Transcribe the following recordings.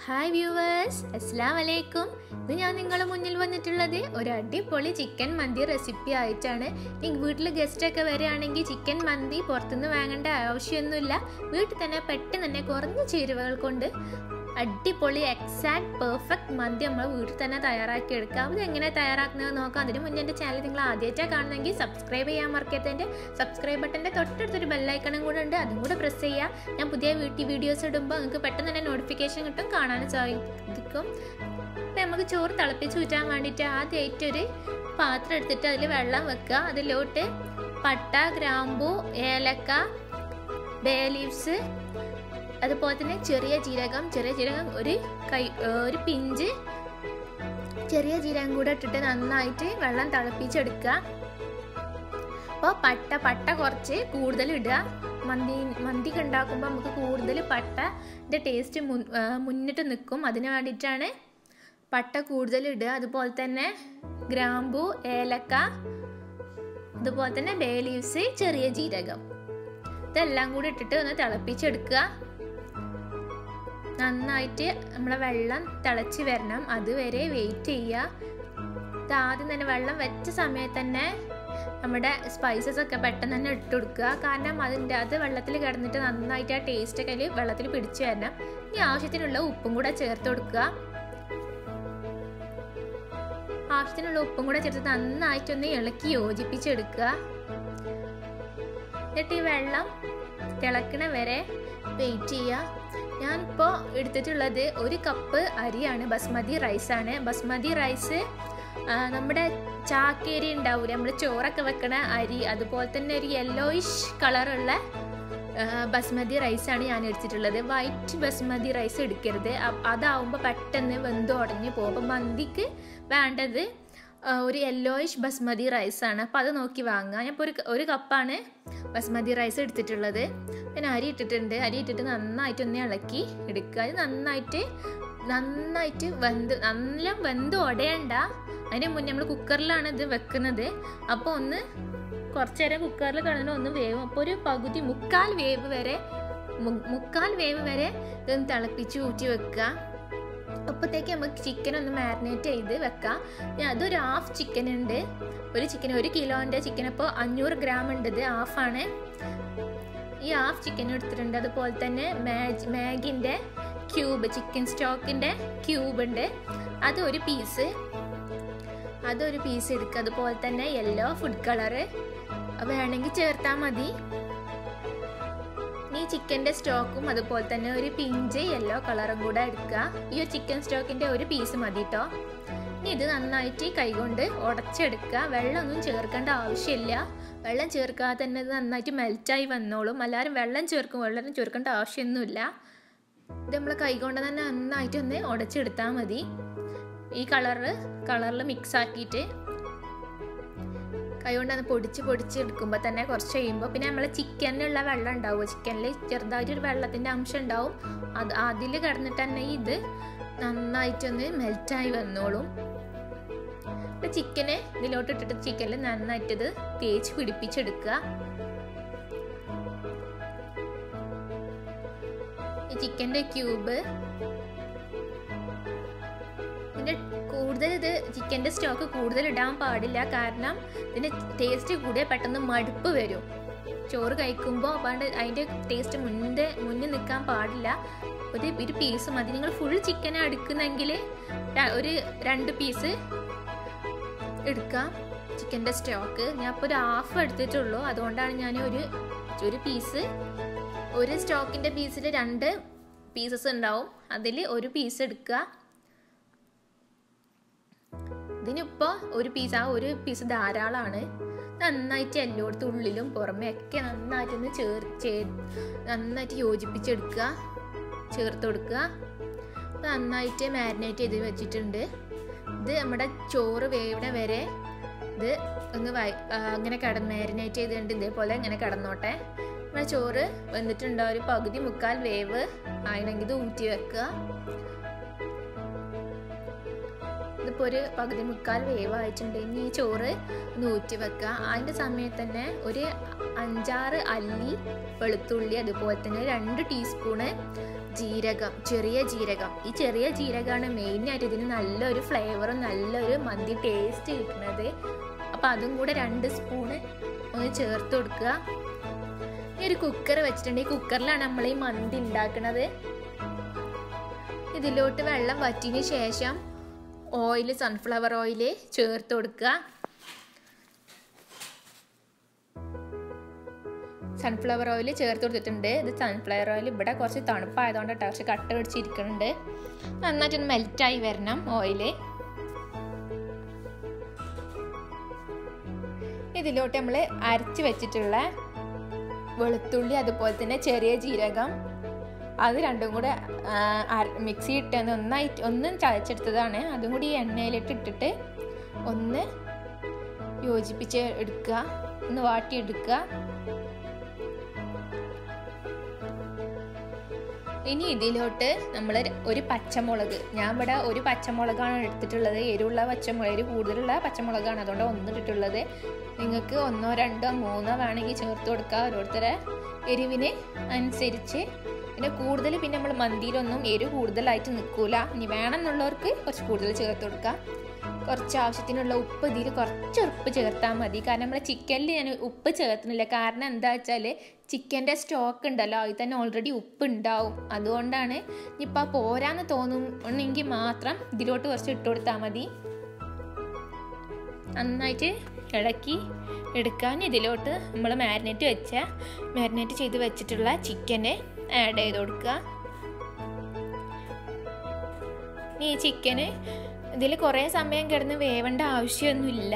hi viewers അസ്സാം വലൈക്കും ഇന്ന് ഞാൻ നിങ്ങളുടെ മുന്നിൽ വന്നിട്ടുള്ളത് ഒരു അടിപൊളി ചിക്കൻ മന്തി റെസിപ്പി ആയിട്ടാണ് നിങ്ങൾ വീട്ടിൽ ഗസ്റ്റ് ഒക്കെ വരികയാണെങ്കിൽ ചിക്കൻ മന്തി പുറത്തുനിന്ന് വാങ്ങേണ്ട ആവശ്യമൊന്നുമില്ല വീട്ടിൽ തന്നെ പെട്ടെന്ന് തന്നെ കുറഞ്ഞ ചേരുവകൾ കൊണ്ട് അടിപൊളി എക്സാക്ട് പെർഫെക്റ്റ് മന്തി നമ്മൾ വീട്ടിൽ തന്നെ തയ്യാറാക്കി എടുക്കാം ഇത് എങ്ങനെ തയ്യാറാക്കുന്നത് നോക്കാം അതിന് മുന്നേ എൻ്റെ ചാനൽ നിങ്ങൾ ആദ്യമായിട്ടാണ് കാണുന്നെങ്കിൽ സബ്സ്ക്രൈബ് ചെയ്യാൻ മറക്കരുത് സബ്സ്ക്രൈബ് ബട്ടൻ്റെ തൊട്ടടുത്തൊരു ബെല്ലൈക്കണും കൂടെ ഉണ്ട് അതും കൂടെ പ്രസ് ചെയ്യുക ഞാൻ പുതിയ വീട്ടിൽ വീഡിയോസ് ഇടുമ്പോൾ നിങ്ങൾക്ക് പെട്ടെന്ന് തന്നെ നോട്ടിഫിക്കേഷൻ കിട്ടും കാണാൻ സാധിക്കും അപ്പം നമുക്ക് ചോറ് തിളപ്പിച്ച് ഊറ്റാൻ വേണ്ടിയിട്ട് ആദ്യമായിട്ട് ഒരു പാത്രം എടുത്തിട്ട് അതിൽ വെള്ളം വെക്കുക അതിലോട്ട് പട്ട ഗ്രാമ്പു ഏലക്ക ബേ ലീവ്സ് അതുപോലെ തന്നെ ചെറിയ ജീരകം ചെറിയ ജീരകം ഒരു കൈ ഒരു പിഞ്ച് ചെറിയ ജീരകം കൂടെ ഇട്ടിട്ട് നന്നായിട്ട് വെള്ളം തിളപ്പിച്ചെടുക്കുക അപ്പോൾ പട്ട പട്ട കുറച്ച് കൂടുതൽ ഇടുക മന്തി മന്തിക്ക് ഉണ്ടാക്കുമ്പോൾ നമുക്ക് കൂടുതൽ പട്ടൻ്റെ ടേസ്റ്റ് മുൻ മുന്നിട്ട് നിൽക്കും അതിന് വേണ്ടിയിട്ടാണ് പട്ട കൂടുതൽ ഇടുക അതുപോലെ തന്നെ ഗ്രാമ്പു ഏലക്ക അതുപോലെ തന്നെ ബേ ലീവ്സ് ചെറിയ ജീരകം ഇതെല്ലാം കൂടി ഇട്ടിട്ട് ഒന്ന് തിളപ്പിച്ചെടുക്കുക നന്നായിട്ട് നമ്മളെ വെള്ളം തിളച്ച് വരണം അതുവരെ വെയിറ്റ് ചെയ്യുക ഇത് ആദ്യം തന്നെ വെള്ളം വെച്ച സമയത്ത് തന്നെ നമ്മുടെ സ്പൈസസ് ഒക്കെ പെട്ടെന്ന് തന്നെ ഇട്ട് കൊടുക്കുക കാരണം അതിൻ്റെ അത് വെള്ളത്തിൽ കിടന്നിട്ട് നന്നായിട്ട് ആ ടേസ്റ്റ് ഒക്കെ അതിൽ വെള്ളത്തിൽ പിടിച്ചു വരണം ഇനി ആവശ്യത്തിനുള്ള ഉപ്പും കൂടെ ചേർത്ത് കൊടുക്കുക ആവശ്യത്തിനുള്ള ഉപ്പും കൂടെ ചേർത്ത് നന്നായിട്ടൊന്ന് ഇളക്കി യോജിപ്പിച്ചെടുക്കുക എന്നിട്ട് ഈ വെള്ളം തിളക്കണ വരെ വെയിറ്റ് ചെയ്യുക ഞാനിപ്പോൾ എടുത്തിട്ടുള്ളത് ഒരു കപ്പ് അരിയാണ് ബസ്മതി റൈസാണ് ബസ്മതി റൈസ് നമ്മുടെ ചാക്കേരി ഉണ്ടാവില്ലേ നമ്മൾ ചോറൊക്കെ വെക്കണ അരി അതുപോലെ തന്നെ ഒരു യെല്ലോയിഷ് കളറുള്ള ബസ്മതി റൈസാണ് ഞാൻ എടുത്തിട്ടുള്ളത് വൈറ്റ് ബസ്മതി റൈസ് എടുക്കരുത് അതാവുമ്പോൾ പെട്ടെന്ന് വെന്ത് ഉടഞ്ഞ് പോകും അപ്പം മന്തിക്ക് വേണ്ടത് ഒരു യെല്ലോയിഷ് ബസ്മതി റൈസാണ് അപ്പോൾ അത് നോക്കി വാങ്ങുക ഞാൻ ഇപ്പോൾ ഒരു ഒരു കപ്പാണ് ബസ്മതി റൈസ് എടുത്തിട്ടുള്ളത് ഞാൻ അരി ഇട്ടിട്ടുണ്ട് അരി ഇട്ടിട്ട് നന്നായിട്ട് ഒന്ന് ഇളക്കി എടുക്കുക അത് നന്നായിട്ട് നന്നായിട്ട് വെന്ത് നല്ല വെന്ത് ഉടയണ്ട അതിന് മുന്നേ നമ്മൾ കുക്കറിലാണ് ഇത് വെക്കുന്നത് അപ്പോൾ ഒന്ന് കുറച്ച് നേരം കുക്കറിൽ കിടന്നിട്ട് ഒന്ന് വേവും അപ്പോൾ ഒരു പകുതി മുക്കാൽ വേവ് വരെ മുക്കാൽ വേവ് വരെ ഇതൊന്ന് തിളപ്പിച്ച് ഊറ്റി വെക്കുക അപ്പോഴത്തേക്ക് നമുക്ക് ചിക്കൻ ഒന്ന് മാരിനേറ്റ് ചെയ്ത് വെക്കാം ഞാൻ അതൊരു ഹാഫ് ചിക്കൻ ഉണ്ട് ഒരു ചിക്കൻ ഒരു കിലോൻ്റെ ചിക്കൻ അപ്പോൾ അഞ്ഞൂറ് ഗ്രാം ഉണ്ട് ഇത് ഹാഫാണ് ഈ ഹാഫ് ചിക്കൻ എടുത്തിട്ടുണ്ട് അതുപോലെ തന്നെ മാഗ് മാഗിൻ്റെ ക്യൂബ് ചിക്കൻ സ്റ്റോക്കിൻ്റെ ക്യൂബ് ഉണ്ട് അത് ഒരു പീസ് അതൊരു പീസ് എടുക്കുക അതുപോലെ തന്നെ യെല്ലോ ഫുഡ് കളറ് വേണമെങ്കിൽ ചേർത്താൽ മതി ഈ ചിക്കൻ്റെ സ്റ്റോക്കും അതുപോലെ തന്നെ ഒരു പിഞ്ച് യെല്ലോ കളറും കൂടെ എടുക്കുക ഈ ഒരു ചിക്കൻ സ്റ്റോക്കിൻ്റെ ഒരു പീസ് മതി കേട്ടോ ഇനി ഇത് നന്നായിട്ട് കൈകൊണ്ട് ഉടച്ചെടുക്കുക വെള്ളമൊന്നും ചേർക്കേണ്ട ആവശ്യമില്ല വെള്ളം ചേർക്കാതെ തന്നെ ഇത് നന്നായിട്ട് മെൽറ്റായി വന്നോളും എല്ലാവരും വെള്ളം ചേർക്കും വെള്ളം ചേർക്കേണ്ട ആവശ്യമൊന്നുമില്ല ഇത് നമ്മൾ കൈകൊണ്ട് തന്നെ നന്നായിട്ട് ഒന്ന് ഉടച്ചെടുത്താൽ മതി ഈ കളറ് കളറിൽ മിക്സ് ആക്കിയിട്ട് കൈകൊണ്ട് അത് പൊടിച്ച് പൊടിച്ച് എടുക്കുമ്പോൾ തന്നെ കുറച്ച് കഴിയുമ്പോൾ പിന്നെ നമ്മൾ ചിക്കനിലുള്ള വെള്ളം ഉണ്ടാവും ചിക്കനിൽ ചെറുതായിട്ടൊരു വെള്ളത്തിൻ്റെ അംശം ഉണ്ടാവും അത് അതിൽ കിടന്നിട്ട് തന്നെ ഇത് നന്നായിട്ടൊന്ന് മെൽറ്റായി വന്നോളും ഇപ്പം ചിക്കന് ഇതിലോട്ട് ഇട്ടിട്ട് ചിക്കനിൽ നന്നായിട്ടത് തേച്ച് പിടിപ്പിച്ചെടുക്കുക ഈ ചിക്കൻ്റെ ക്യൂബ് ഇതിൻ്റെ കൂടുതൽ ഇത് ചിക്കൻ്റെ സ്റ്റോക്ക് കൂടുതൽ ഇടാൻ പാടില്ല കാരണം ഇതിൻ്റെ ടേസ്റ്റ് കൂടിയ പെട്ടെന്ന് മടുപ്പ് വരും ചോറ് കഴിക്കുമ്പോൾ അപ്പാണ്ട് അതിൻ്റെ ടേസ്റ്റ് മുന്നേ മുന്നിൽ നിൽക്കാൻ പാടില്ല ഒരു ഒരു പീസ് മതി നിങ്ങൾ ഫുൾ ചിക്കൻ എടുക്കുന്നെങ്കിൽ ഒരു രണ്ട് പീസ് എടുക്കാം ചിക്കൻ്റെ സ്റ്റോക്ക് ഞാൻ ഇപ്പോൾ ഒരു ഹാഫ് എടുത്തിട്ടുള്ളൂ അതുകൊണ്ടാണ് ഞാൻ ഒരു ഒരു പീസ് ഒരു സ്റ്റോക്കിൻ്റെ പീസിൽ രണ്ട് പീസസ് ഉണ്ടാവും അതിൽ ഒരു പീസ് എടുക്കുക ഇതിനിപ്പോൾ ഒരു പീസ് ആ ഒരു പീസ് ധാരാളമാണ് നന്നായിട്ട് എല്ലായിടത്തും ഉള്ളിലും പുറമേ ഒക്കെ നന്നായിട്ടൊന്ന് ചേർ ചേ നന്നായിട്ട് യോജിപ്പിച്ചെടുക്കുക ചേർത്ത് കൊടുക്കുക നന്നായിട്ട് മാരിനേറ്റ് ചെയ്ത് വെച്ചിട്ടുണ്ട് ഇത് നമ്മുടെ ചോറ് വേവണ വരെ ഇത് ഒന്ന് വൈ അങ്ങനെ കടന്ന് മാരിനേറ്റ് ചെയ്തിട്ടുണ്ട് ഇതേപോലെ ഇങ്ങനെ കിടന്നോട്ടെ നമ്മുടെ ചോറ് വന്നിട്ടുണ്ടോ ഒരു പകുതി മുക്കാൽ വേവ് ആണെങ്കിൽ ഇത് ഊറ്റി വെക്കുക ഇതിപ്പോൾ ഒരു പകുതി മുക്കാൽ വേവായിട്ടുണ്ട് ഇനി ഈ ചോറ് ഒന്ന് ഊറ്റി വെക്കുക അതിൻ്റെ സമയത്ത് തന്നെ ഒരു അഞ്ചാറ് അല്ലി വെളുത്തുള്ളി അതുപോലെ തന്നെ രണ്ട് ടീസ്പൂണ് ജീരകം ചെറിയ ജീരകം ഈ ചെറിയ ജീരകമാണ് മെയിനായിട്ട് ഇതിന് നല്ലൊരു ഫ്ലേവറും നല്ലൊരു മന്തി ടേസ്റ്റ് കിട്ടുന്നത് അപ്പം അതും കൂടെ രണ്ട് സ്പൂണ് ഒന്ന് ചേർത്ത് കൊടുക്കുക ഈ ഒരു കുക്കർ വെച്ചിട്ടുണ്ട് ഈ കുക്കറിലാണ് നമ്മൾ ഈ മന്തി ഉണ്ടാക്കുന്നത് ഇതിലോട്ട് വെള്ളം വറ്റിയതിന് ശേഷം ഓയിൽ സൺഫ്ലവർ ഓയിൽ ചേർത്ത് കൊടുക്കുക സൺഫ്ലവർ ഓയിൽ ചേർത്ത് കൊടുത്തിട്ടുണ്ട് ഇത് സൺഫ്ലവർ ഓയിൽ ഇവിടെ കുറച്ച് തണുപ്പായതുകൊണ്ട് കുറച്ച് കട്ട പിടിച്ചിരിക്കുന്നുണ്ട് നന്നായിട്ടൊന്ന് മെൽറ്റായി വരണം ഓയിൽ ഇതിലോട്ട് നമ്മൾ അരച്ച് വെച്ചിട്ടുള്ള വെളുത്തുള്ളി അതുപോലെ തന്നെ ചെറിയ ജീരകം അത് രണ്ടും കൂടെ മിക്സി ഇട്ട് ഒന്നായിട്ട് ഒന്നും ചതച്ചെടുത്തതാണ് അതും കൂടി ഈ എണ്ണയിലിട്ട് ഇട്ടിട്ട് ഒന്ന് യോജിപ്പിച്ച് എടുക്കുക ഒന്ന് വാട്ടിയെടുക്കുക ഇനി ഇതിലോട്ട് നമ്മൾ ഒരു പച്ചമുളക് ഞാൻ ഇവിടെ ഒരു പച്ചമുളകാണ് എടുത്തിട്ടുള്ളത് എരിവുള്ള പച്ചമുളക് എരിവ് കൂടുതലുള്ള പച്ചമുളകാണ് അതുകൊണ്ട് ഒന്നിട്ടിട്ടുള്ളത് നിങ്ങൾക്ക് ഒന്നോ രണ്ടോ മൂന്നോ വേണമെങ്കിൽ ചേർത്ത് കൊടുക്കുക ഓരോരുത്തരെ എരിവിന് അനുസരിച്ച് പിന്നെ കൂടുതൽ പിന്നെ നമ്മൾ മന്തിയിലൊന്നും എരിവ് കൂടുതലായിട്ട് നിൽക്കൂല ഇനി വേണമെന്നുള്ളവർക്ക് കുറച്ച് കൂടുതൽ ചേർത്ത് കൊടുക്കുക കുറച്ച് ആവശ്യത്തിനുള്ള ഉപ്പ് ഇതിൽ കുറച്ച് ഉപ്പ് ചേർത്താൽ മതി കാരണം നമ്മൾ ചിക്കനിൽ ഞാൻ ഉപ്പ് ചേർത്തുന്നില്ല കാരണം എന്താ വെച്ചാൽ ചിക്കൻ്റെ സ്റ്റോക്ക് ഉണ്ടല്ലോ അതിൽ തന്നെ ഓൾറെഡി ഉപ്പ് ഉണ്ടാവും അതുകൊണ്ടാണ് ഇനിയിപ്പോൾ പോരാന്ന് തോന്നുന്നെങ്കിൽ മാത്രം ഇതിലോട്ട് കുറച്ച് ഇട്ട് കൊടുത്താൽ മതി നന്നായിട്ട് ഇളക്കി എടുക്കാൻ ഇതിലോട്ട് നമ്മൾ മാരിനേറ്റ് വെച്ച മാരിനേറ്റ് ചെയ്ത് വെച്ചിട്ടുള്ള ചിക്കനെ ആഡ് ചെയ്ത് കൊടുക്കുക ഇനി ഈ ചിക്കന് ഇതിൽ കുറേ സമയം കിടന്ന് വേവേണ്ട ആവശ്യമൊന്നുമില്ല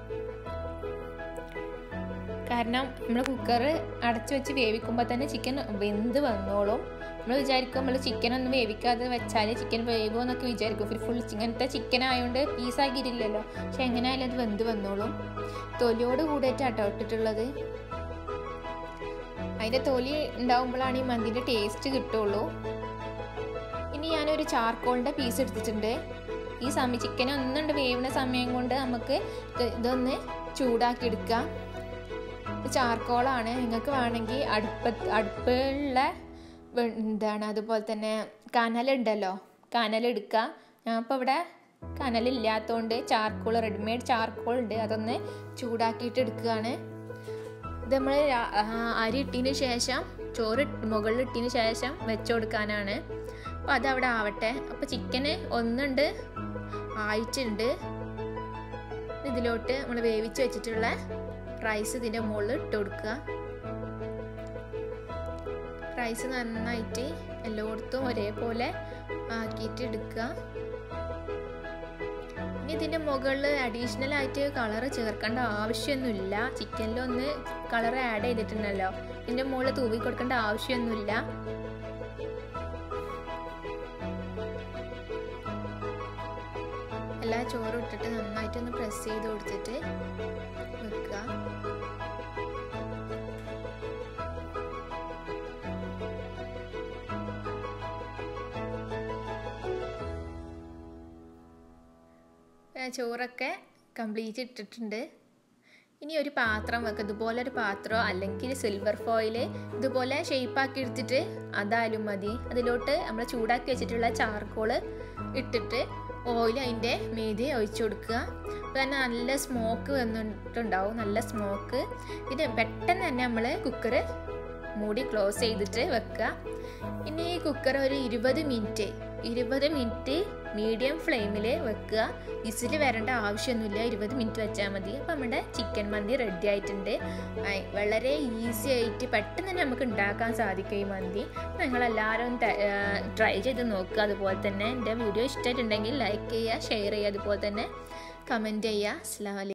കാരണം നമ്മൾ കുക്കർ അടച്ചു വെച്ച് വേവിക്കുമ്പോൾ തന്നെ ചിക്കൻ വെന്ത് വന്നോളും നമ്മൾ വിചാരിക്കും നമ്മൾ ചിക്കൻ ഒന്നും വേവിക്കാതെ വെച്ചാൽ ചിക്കൻ വേകുമോ എന്നൊക്കെ വിചാരിക്കും ഫുൾ ഫുൾ ഇങ്ങനത്തെ ചിക്കൻ ആയതുകൊണ്ട് പീസാക്കിയിട്ടില്ലല്ലോ പക്ഷെ എങ്ങനെയായാലും അത് വെന്ത് വന്നോളും തൊലിയോട് കൂടിയിട്ടാട്ടോ ഇട്ടിട്ടുള്ളത് അതിൻ്റെ തൊലി ഉണ്ടാവുമ്പോഴാണ് ഈ മന്തിൻ്റെ ടേസ്റ്റ് കിട്ടുള്ളൂ ഇനി ഞാനൊരു ചാർക്കോളിൻ്റെ പീസ് എടുത്തിട്ടുണ്ട് ഈ സമയം ചിക്കൻ ഒന്നുണ്ട് വേവുന്ന സമയം കൊണ്ട് നമുക്ക് ഇതൊന്ന് ചൂടാക്കി എടുക്കാം ചാർക്കോളാണ് നിങ്ങൾക്ക് വേണമെങ്കിൽ അടുപ്പ അടുപ്പുള്ള എന്താണ് അതുപോലെ തന്നെ കനലുണ്ടല്ലോ കനലെടുക്കുക ഞാൻ ഇപ്പോൾ ഇവിടെ കനലില്ലാത്തതുകൊണ്ട് ചാർക്കോൾ റെഡിമെയ്ഡ് ചാർക്കോൾ ഉണ്ട് അതൊന്ന് ചൂടാക്കിയിട്ട് എടുക്കുകയാണ് ഇത് നമ്മൾ അരി ഇട്ടതിന് ശേഷം ചോറ് മുകളിൽ ഇട്ടതിന് ശേഷം വെച്ചു കൊടുക്കാനാണ് അപ്പോൾ അതവിടെ ആവട്ടെ അപ്പോൾ ചിക്കന് ഒന്നുണ്ട് ആയിട്ടുണ്ട് ഇതിലോട്ട് നമ്മൾ വേവിച്ച് വെച്ചിട്ടുള്ള റൈസ് ഇതിൻ്റെ മുകളിൽ ഇട്ട് കൊടുക്കുക റൈസ് നന്നായിട്ട് എല്ലായിടത്തും ഒരേപോലെ ആക്കിയിട്ട് എടുക്കുക ഇനി ഇതിൻ്റെ മുകളിൽ അഡീഷണൽ ആയിട്ട് കളർ ചേർക്കേണ്ട ആവശ്യമൊന്നുമില്ല ചിക്കനിലൊന്ന് കളർ ആഡ് ചെയ്തിട്ടുണ്ടല്ലോ ഇതിൻ്റെ മുകളിൽ തൂവി കൊടുക്കേണ്ട ആവശ്യമൊന്നുമില്ല എല്ലാ ചോറും ഇട്ടിട്ട് നന്നായിട്ടൊന്ന് പ്രസ് ചെയ്ത് കൊടുത്തിട്ട് വെക്കുക ചോറൊക്കെ കംപ്ലീറ്റ് ഇട്ടിട്ടുണ്ട് ഇനി ഒരു പാത്രം വെക്കുക ഇതുപോലെ ഒരു പാത്രമോ അല്ലെങ്കിൽ സിൽവർ ഫോയിൽ ഇതുപോലെ ഷേപ്പാക്കി എടുത്തിട്ട് അതായാലും മതി അതിലോട്ട് നമ്മൾ ചൂടാക്കി വെച്ചിട്ടുള്ള ചാർക്കോള് ഇട്ടിട്ട് ഓയിൽ അതിൻ്റെ മീതി ഒഴിച്ചു കൊടുക്കുക അപ്പോൾ തന്നെ നല്ല സ്മോക്ക് വന്നിട്ടുണ്ടാവും നല്ല സ്മോക്ക് ഇത് പെട്ടെന്ന് തന്നെ നമ്മൾ കുക്കർ മൂടി ക്ലോസ് ചെയ്തിട്ട് വെക്കുക ഇനി ഈ കുക്കർ ഒരു ഇരുപത് മിനിറ്റ് ഇരുപത് മിനിറ്റ് മീഡിയം ഫ്ലെയിമിൽ വെക്കുക വിസിൽ വരേണ്ട ആവശ്യമൊന്നുമില്ല ഇരുപത് മിനിറ്റ് വെച്ചാൽ മതി അപ്പോൾ നമ്മുടെ ചിക്കൻ മന്തി റെഡി ആയിട്ടുണ്ട് വളരെ ഈസി ആയിട്ട് പെട്ടെന്ന് തന്നെ നമുക്ക് ഉണ്ടാക്കാൻ സാധിക്കും ഈ മന്തി നിങ്ങളെല്ലാവരും ട്രൈ ചെയ്ത് നോക്കുക അതുപോലെ തന്നെ എൻ്റെ വീഡിയോ ഇഷ്ടമായിട്ടുണ്ടെങ്കിൽ ലൈക്ക് ചെയ്യുക ഷെയർ ചെയ്യുക അതുപോലെ തന്നെ കമൻറ്റ് ചെയ്യുക അസ്ലാം